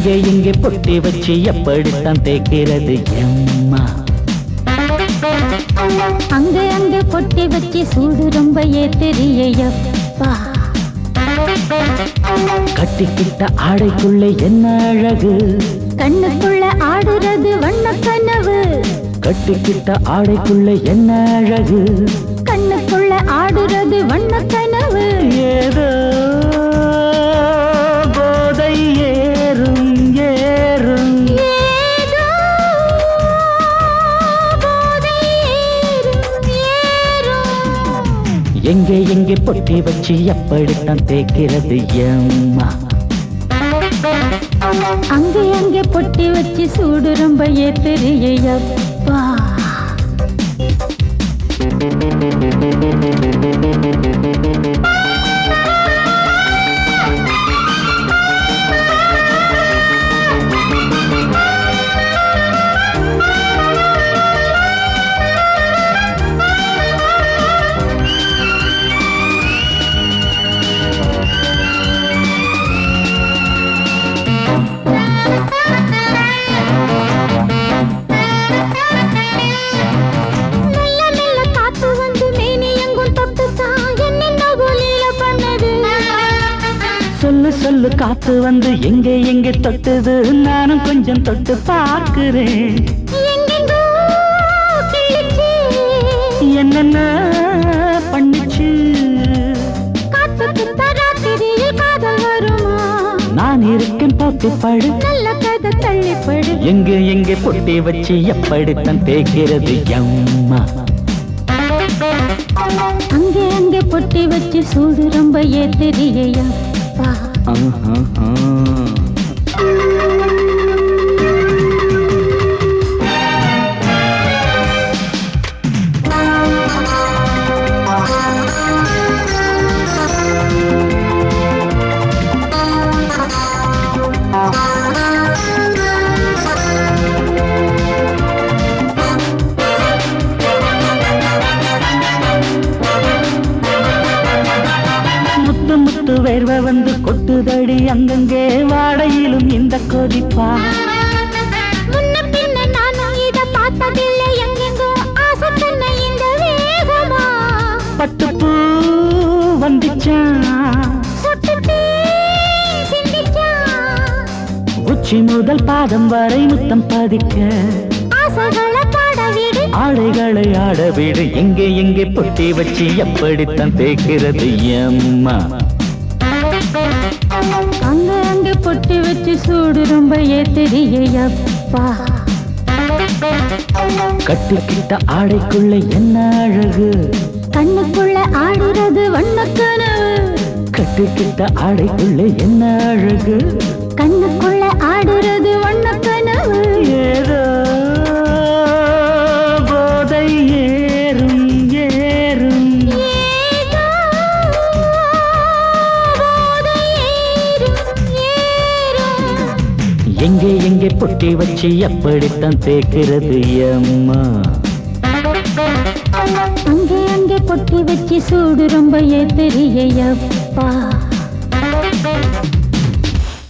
எங்கே எங்கே பொட்டி வச்சு எப்படித்தான் தேய்க்கிறது எம்மா அங்க அங்க பொட்டி வச்சு சூடு ரொம்ப ஏத்தெரியப்பா கட்டிக்கிட்ட ஆடைக்குள்ளே என்ன அழகு கண்ணுக்குள்ள ஆடுறது வண்ண கனவு கட்டிக்கிட்ட ஆடைக்குள்ளே என்ன அழகு கண்ணுக்குள்ள ஆடுறது வண்ண கனவு ஏதோ போதை ஏறும் ஏறும் ஏதோ போதை ஏறும், ஏறும். எங்கே எங்கே பொட்டி வச்சு எப்படித்தான் தேய்க்கிறது எம்மா அங்கே அங்கே பொட்டி வச்சு சூடு ரொம்ப ஏத்தெரியப்பா மெல்ல மெல்ல காத்து வந்து மேனி எங்கும் தொட்டுத்தான் என்னென்ன ஒலியில பண்ணது சொல்லு சொல்லு காத்து வந்து எங்கே எங்கே தொட்டுது நானும் கொஞ்சம் தொட்டு பார்க்கிறேன் எங்கெங்கோ கிழிச்சு என்னென்ன பண்ணுச்சு காத்துக்கு தராத்திரியில் காதல் வருமா நான் இருக்கேன் பார்த்து படு நல்ல கதை தள்ளிப்படு எங்கே எங்கே பொட்டி வச்சு எப்படித்தான் தேய்க்கிறது எம்மா அங்கே அங்கே பொட்டி வச்சு சூடு ரொம்ப ஏத்தெரியப்பா ஆஹா, ஆ. முத்து முத்து வேர்வை வந்து கொட்டுதடி அங்கங்கே வாடையிலும் இந்த கொதிப்பா முன்ன பின்ன நானும் இத பார்த்ததில்லை எங்கெங்கோ ஆசை தன்னை இந்த வேகமா பட்டுப்பூ வந்துச்சான் சுட்டுட்டு சிந்திச்சா உச்சி முதல் பாதம் வரை முத்தம் பதிக்க ஆசைகளை பாட விடு ஆடைகளை ஆட விடு எங்கே எங்கே பொட்டி வச்சு எப்படித்தான் தேய்க்கிறது எம்மா அங்க அங்க பொட்டி வச்சு சூடு ரொம்ப ஏத்தெரியப்பா கட்டிக்கிட்ட ஆடைக்குள்ள என்ன அழகு கண்ணுக்குள்ள ஆடுறது வண்ணக்கனவு கட்டிக்கிட்ட ஆடைக்குள்ள என்ன அழகு கண்ணுக்குள்ள ஆடுறது வண்ணக்கனவு ஏதோ போதை ஏறும் ஏறும் ஏதோ போதை ஏறும், ஏறும். எங்கே எங்கே பொட்டி வச்சு எப்படித்தான் தேய்க்கிறது எம்மா அங்கே அங்கே பொட்டி வச்சு சூடு ரொம்ப ஏத்தெரியப்பா